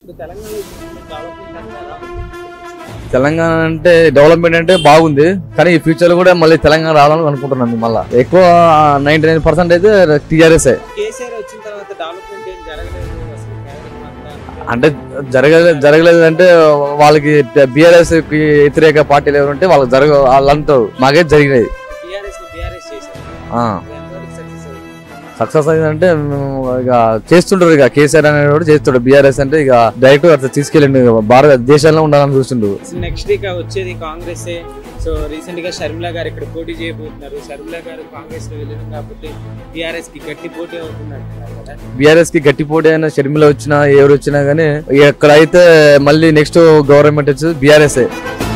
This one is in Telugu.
ఇప్పుడు తెలంగాణ డెవలప్మెంట్ అంటారా తెలంగాణ అంటే డెవలప్మెంట్ అంటే బాగుంది కానీ ఈ ఫ్యూచర్ లో కూడా మళ్ళీ తెలంగాణ రావాలని అనుకుంటున్నాను మళ్ళీ ఎక్కువ నైన్టీ నైన్ పర్సెంట్ అయితే టీఆర్ఎస్ కేసీఆర్ వచ్చిన తర్వాత డెవలప్మెంట్ ఏం జరగలేదు అసలు కేవలం అంతా అంటే జరగలేదు జరగలేదు అంటే వాళ్ళకి బీఆర్ఎస్ కి వ్యతిరేక పార్టీలు ఎవరు ఉంటే వాళ్ళకి జరగ వాళ్ళు అంటారు మాకే జరిగినాయి టీఆర్ఎస్ ని బీఆర్ఎస్ చేశారు ఆ. ఎంతవరకు సక్సెస్ అయ్యింది సక్సెస్ అయిందంటే మేము ఇక చేస్తుంటారు ఇక కేసీఆర్ అనేవాడు చేస్తాడు బీఆర్ఎస్ అంటే ఇక డైరెక్ట్ అట్లా తీసుకెళ్ళండి భారత దేశంలో ఉండాలని చూస్తుండు నెక్స్ట్ ఇక వచ్చేది కాంగ్రెస్ సో రీసెంట్ గా షర్మిల గారు ఇక్కడ పోటీ చేయబోతున్నారు షర్మిల గారు కాంగ్రెస్ లో వెళ్ళిన కాబట్టి టీఆర్ఎస్ కి గట్టి పోటీ అవుతుంది అంటున్నారు కదా బీఆర్ఎస్ కి గట్టి పోటీ అయినా షర్మిల వచ్చినా ఎవరు వచ్చినా గానీ ఎక్కడైతే మళ్ళీ నెక్స్ట్ గవర్నమెంట్ వచ్చేది బీఆర్ఎస్